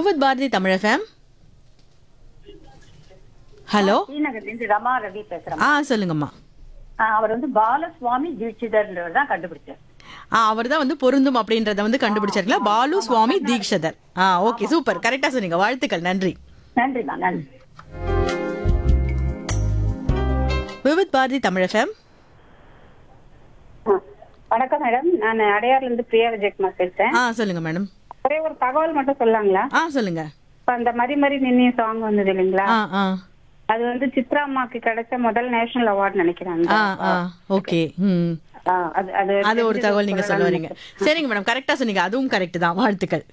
Vividh Bharati Tamil FM hello ஸ்ரீநகர்லேருந்து ரமா ரவி பேசுறேன் ஆ சொல்லுங்கம்மா ஆ, அவர் வந்து பாலசுவாமி தீட்சிதர்ன்றவர் தான் கண்டுபிடிச்சார் ஆ அவர் தான் வந்து பொருந்தும் அப்படின்றத வந்து கண்டுபிடிச்சாருல பாலு சுவாமி தீக்ஷதர் ஆ ஓகே சூப்பர் கரெக்டா சொன்னீங்க வாழ்த்துக்கள் நன்றி நன்றிமா நன்றி விவித் பாரதி தமிழ் எஃப்எம் ஆ, வணக்கம் மேடம் நான் அடையார்ல இருந்து பிரியா விஜயகுமார் பேசுறேன் ஆ சொல்லுங்க மேடம் ஒரே ஒரு தகவல் மட்டும் சொல்லலாங்களா ஆ சொல்லுங்க இப்ப அந்த மரி மரி நின்னிய சாங் வந்தது இல்லைங்களா ஆ ஆ அது வந்து சித்ரா அம்மாக்கு கிடைச்ச முதல் நேஷனல் அவார்டு நினைக்கிறாங்க ஆ ஆ ஓகே ம் ஆ, அது அது அது ஒரு தகவல் நீங்க சொல்ல வரீங்க சரிங்க மேடம் கரெக்டா சொன்னீங்க அதுவும் கரெக்ட் தான் வாழ்த்துக்கள்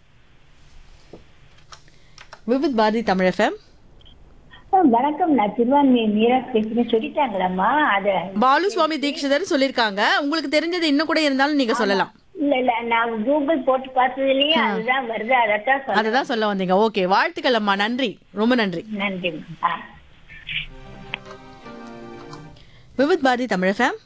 விவித் பாரதி தமிழ் எஃப்எம் வணக்கம் நான் திருவான்மை மீரா பேசுறேன் சொல்லிட்டாங்களாம்மா அத பாலு சுவாமி தீக்ஷிதர் சொல்லிருக்காங்க உங்களுக்கு தெரிஞ்சது இன்னும் கூட இருந்தாலும் நீங்க சொல்லலாம் இல்ல இல்ல நான் கூகுள் போட்டு பார்த்ததுலயே அதுதான் வருது அதத்தான் சொல்ல அததான் சொல்ல வந்தீங்க ஓகே வாழ்த்துக்கள் அம்மா நன்றி ரொம்ப நன்றி நன்றி ஆ. விவித் பாரதி தமிழ் எஃப்எம்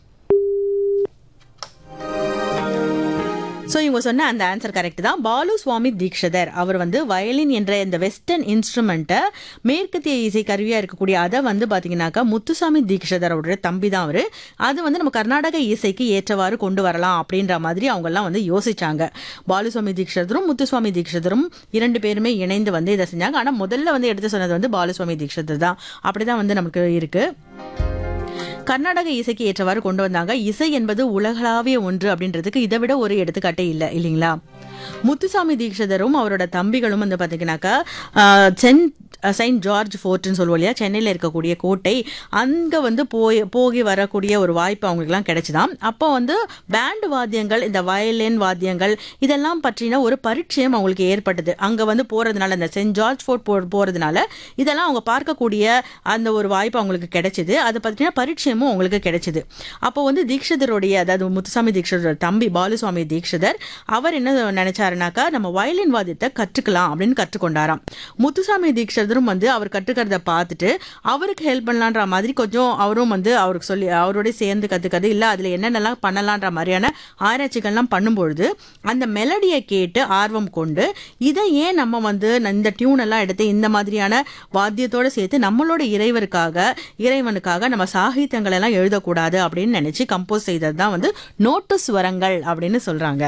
ஸோ இவங்க சொன்ன அந்த ஆன்சர் கரெக்ட் தான் பாலு சுவாமி தீக்ஷதர் அவர் வந்து வயலின் என்ற இந்த வெஸ்டர்ன் இன்ஸ்ட்ருமெண்ட்டை மேற்கத்திய இசை கருவியாக இருக்கக்கூடிய அதை வந்து பார்த்தீங்கன்னாக்கா முத்துசாமி தீக்ஷதர் அவருடைய தம்பி தான் அவர் அது வந்து நம்ம கர்நாடக இசைக்கு ஏற்றவாறு கொண்டு வரலாம் அப்படின்ற மாதிரி அவங்கெல்லாம் வந்து யோசிச்சாங்க பாலுசுவாமி தீக்ஷதரும் முத்துசுவாமி தீக்ஷதரும் இரண்டு பேருமே இணைந்து வந்து இதை செஞ்சாங்க ஆனால் முதல்ல வந்து எடுத்து சொன்னது வந்து பாலுசுவாமி தீக்ஷதர் தான் அப்படி தான் வந்து நமக்கு இருக்குது கர்நாடக இசைக்கு ஏற்றவாறு கொண்டு வந்தாங்க இசை என்பது உலகளாவிய ஒன்று அப்படின்றதுக்கு இதை விட ஒரு எடுத்துக்காட்டே இல்லை இல்லைங்களா முத்துசாமி தீக்ஷதரும் அவரோட தம்பிகளும் வந்து பார்த்தீங்கன்னாக்கா ஆஹ், சென்ட் செயின்ட் ஜார்ஜ் ஃபோர்ட்னு சொல்லுவோம் இல்லையா சென்னையில் இருக்கக்கூடிய கோட்டை அங்கே வந்து போய் போகி வரக்கூடிய ஒரு வாய்ப்பு அவங்களுக்குலாம் கிடைச்சுதான் அப்போ வந்து பேண்ட் வாத்தியங்கள் இந்த வயலின் வாத்தியங்கள் இதெல்லாம் பற்றின ஒரு பரிச்சயம் அவங்களுக்கு ஏற்பட்டது அங்கே வந்து போகிறதுனால இந்த சென்ட் ஜார்ஜ் ஃபோர்ட் போ போகிறதுனால இதெல்லாம் அவங்க பார்க்கக்கூடிய அந்த ஒரு வாய்ப்பு அவங்களுக்கு கிடைச்சிது அதை பற்றின பரிச்சயமும் அவங்களுக்கு கிடைச்சிது அப்போ வந்து தீக்ஷதருடைய அதாவது முத்துசாமி தீக்ஷதரோட தம்பி பாலுசுவாமி தீக்ஷதர் அவர் என்ன நினைச்சாருனாக்கா நம்ம வயலின் வாத்தியத்தை கற்றுக்கலாம் அப்படின்னு கற்றுக்கொண்டாராம் முத்துசாமி தீக்ஷதரும் வந்து அவர் கற்றுக்கிறத பார்த்துட்டு அவருக்கு ஹெல்ப் பண்ணலான்ற மாதிரி கொஞ்சம் அவரும் வந்து அவருக்கு சொல்லி அவரோட சேர்ந்து கற்றுக்கிறது இல்லை அதில் என்னென்னலாம் பண்ணலான்ற மாதிரியான ஆராய்ச்சிகள்லாம் பண்ணும்பொழுது அந்த மெலடியை கேட்டு ஆர்வம் கொண்டு இதை ஏன் நம்ம வந்து இந்த டியூன் எல்லாம் எடுத்து இந்த மாதிரியான வாத்தியத்தோட சேர்த்து நம்மளோட இறைவருக்காக இறைவனுக்காக நம்ம சாகித்யங்கள் எல்லாம் எழுதக்கூடாது அப்படின்னு நினைச்சு கம்போஸ் செய்தது தான் வந்து நோட்டு ஸ்வரங்கள் அப்படின்னு சொல்றாங்க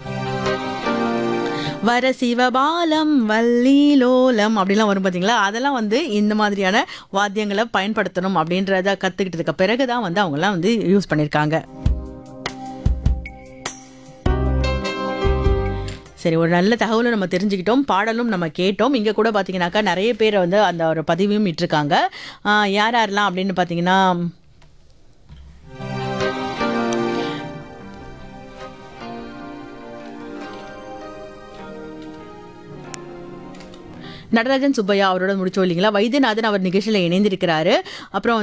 வர சிவபாலம் வள்ளீலோலம் அப்படிலாம் வரும் பார்த்தீங்களா அதெல்லாம் வந்து இந்த மாதிரியான வாத்தியங்களை பயன்படுத்தணும் அப்படின்றத கற்றுக்கிட்டதுக்கு பிறகு தான் வந்து அவங்கெல்லாம் வந்து யூஸ் பண்ணியிருக்காங்க சரி ஒரு நல்ல தகவலை நம்ம தெரிஞ்சுக்கிட்டோம் பாடலும் நம்ம கேட்டோம் இங்கே கூட பார்த்தீங்கன்னாக்கா நிறைய பேர் வந்து அந்த ஒரு பதிவையும் இட்டிருக்காங்க ஆஹ் யார் யாரெல்லாம் அப்படின்னு பார்த்தீங்கன்னா நடராஜன் சுப்பையா அவரோட முடிச்சோம் இல்லைங்களா வைத்தியநாதன் அவர் நிகழ்ச்சியில் இணைந்திருக்கிறாரு அப்புறம்